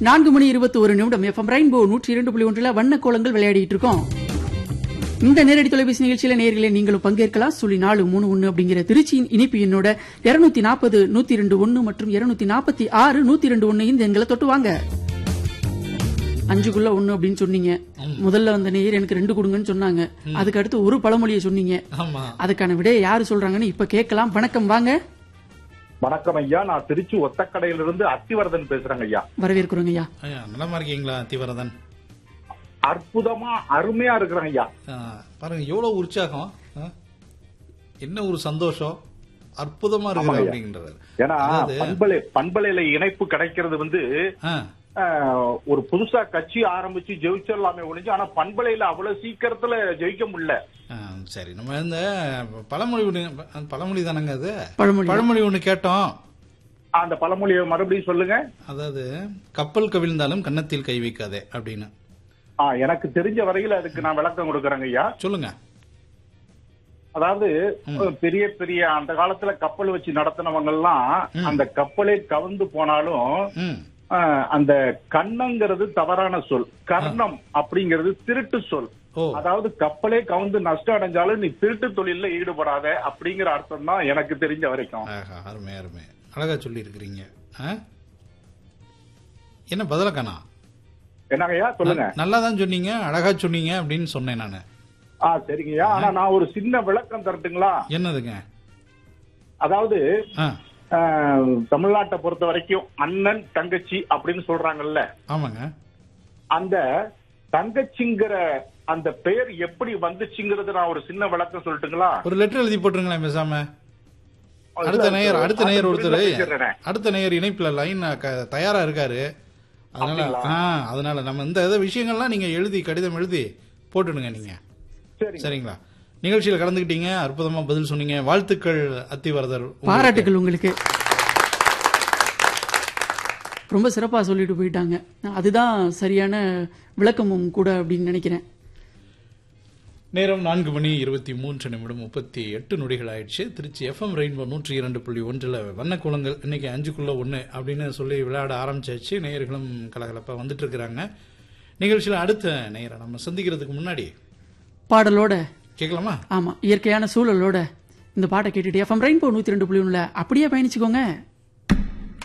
நான்கு மணி இருபத்தி ஒரு நிமிடம் எஃப்எம் ரெயின்போ நூற்றி இரண்டு புள்ளி ஒன்றில் வண்ண கோலங்கள் விளையாடிட்டு இருக்கோம் இந்த நேரடி தொலைபேசி நிகழ்ச்சியில நேயர்களே நீங்களும் பங்கேற்கலாம் சொல்லி நாலு மூணு ஒன்னு அப்படிங்கிற திருச்சியின் இனிப்பு எண்ணோட இருநூத்தி நாற்பது நூத்தி ரெண்டு ஒன்னு மற்றும் இருநூத்தி நாற்பத்தி ஆறு நூத்தி ரெண்டு ஒன்னு இந்த எண்களை தொட்டு வாங்க அஞ்சுக்குள்ள ஒண்ணு அப்படின்னு சொன்னீங்க முதல்ல வந்த நேயர் எனக்கு ரெண்டு கொடுங்கன்னு சொன்னாங்க அதுக்கு அடுத்து ஒரு பழமொழியை சொன்னீங்க ஆமா அதுக்கான விடையை யாரு சொல்றாங்கன்னு இப்ப கேட்கலாம் வணக்கம் வாங்க வணக்கம் ஐயா நான் திருச்சி ஒத்தக்கடையிலிருந்து அத்திவரதன் பேசுறேங்க ஐயா வரவேற்கிறோங்க ஐயா ஐயா நலமா இருக்கீங்களா தீவிரதன் அற்புதமா அருமையா இருக்கிறேன் ஐயா ஆ, பாருங்க எவ்வளவு உற்சாகம் ஆ? என்ன ஒரு சந்தோஷம் அற்புதமா இருக்கு ஆமாங்க. அப்படின்றாரு ஏன்னா அதாவது பண்பலை பண்பலையில இணைப்பு கிடைக்கிறது வந்து ஆ, ஆஹ், ஒரு புதுசா கட்சி ஆரம்பிச்சு ஜெயிச்சிடலாமே ஒழிஞ்சு ஆனா பண்பலையில அவ்வளவு சீக்கிரத்துல ஜெயிக்க முடியல ஆ, சரி நம்ம இந்த பழமொழி ஒண்ணு பழமொழி தானங்க அது பழமொழி பழமொழி ஒண்ணு கேட்டோம் அந்த பழமொழியை மறுபடியும் சொல்லுங்க அதாவது கப்பல் கவிழ்ந்தாலும் கன்னத்தில் கை வைக்காதே அப்படின்னு ஆ, எனக்கு தெரிஞ்ச வரையில அதுக்கு நான் விளக்கம் கொடுக்கறேங்க ஐயா சொல்லுங்க அதாவது பெரிய பெரிய அந்த காலத்துல கப்பல் வச்சு நடத்தினவங்க எல்லாம் அந்த கப்பலே கவுந்து போனாலும் ம் ஆஹ், அந்த கண்ணங்கிறது தவறான சொல் கர்ணம் அப்படிங்கிறது திருட்டு சொல் ஓ அதாவது கப்பலே கவுந்து நஷ்டம் அடைஞ்சாலும் நீ திருட்டு தொழில்ல ஈடுபடாத அப்படிங்கிற அர்த்தம் தான் எனக்கு தெரிஞ்ச வரைக்கும் ஆஹா அருமை அருமை அழகா சொல்லி இருக்கிறீங்க என்ன பதிலக்கானா என்னங்கய்யா சொல்லுங்க நல்லா தான் சொன்னீங்க அழகா சொன்னீங்க அப்படின்னு சொன்னேன் நானு ஆ சரிங்கய்யா ஆனா நான் ஒரு சின்ன விளக்கம் தரட்டுங்களா என்னதுங்க அதாவது ஆ ஆஹ், தமிழ்நாட்டை பொறுத்த வரைக்கும் அண்ணன் தங்கச்சி அப்படின்னு சொல்றாங்கல்ல ஆமாங்க அந்த தங்கச்சிங்கிற அந்த பெயர் எப்படி வந்துச்சுங்கிறது நான் ஒரு சின்ன விளக்கம் சொல்லட்டுங்களா ஒரு லெட்டர் எழுதி போட்டுருங்களேன் பேசாம அடுத்த நேயர் அடுத்த நேயர் ஒருத்தர் பேசிடுறேன். அடுத்த நேயர் இணைப்புல லைன் தயாரா இருக்காரு அதனால அப்படிங்களா? ஆ அதனால நம்ம இந்த இதை விஷயங்கள்லாம் நீங்க எழுதி கடிதம் எழுதி போட்டுடுங்க நீங்க சரிங்க சரிங்களா நிகழ்ச்சியில கலந்துக்கிட்டீங்க அற்புதமா பதில் சொன்னீங்க வாழ்த்துக்கள் அத்திவரதர் உங்களுக்கு. பாராட்டுகள் உங்களுக்கு ரொம்ப சிறப்பா சொல்லிட்டு போயிட்டாங்க அதுதான் சரியான விளக்கமும் கூட அப்படின்னு நினைக்கிறேன் நேரம் நான்கு மணி இருபத்தி மூன்று நிமிடம் முப்பத்தி எட்டு நொடிகள் ஆயிடுச்சு திருச்சி எஃப்எம் ரெயின்போ நூற்றி இரண்டு புள்ளி ஒன்றில் வண்ணக்குளங்கள் இன்னைக்கு அஞ்சுக்குள்ள ஒன்று அப்படின்னு சொல்லி விளையாட ஆரம்பிச்சாச்சு நேயர்களும் கலகலப்பாக வந்துட்டு இருக்கிறாங்க நிகழ்ச்சியில் அடுத்த நேயரை நம்ம சந்திக்கிறதுக்கு முன்னாடி பாடலோட கேட்கலாமா ஆமா இயற்கையான சூழலோட இந்த பாட்டை கேட்டுட்டு எஃப்எம் ரெயின்போ நூத்தி ரெண்டு புள்ளி ஒண்ணுல அப்படியே பயணிச்சுக்கோங்க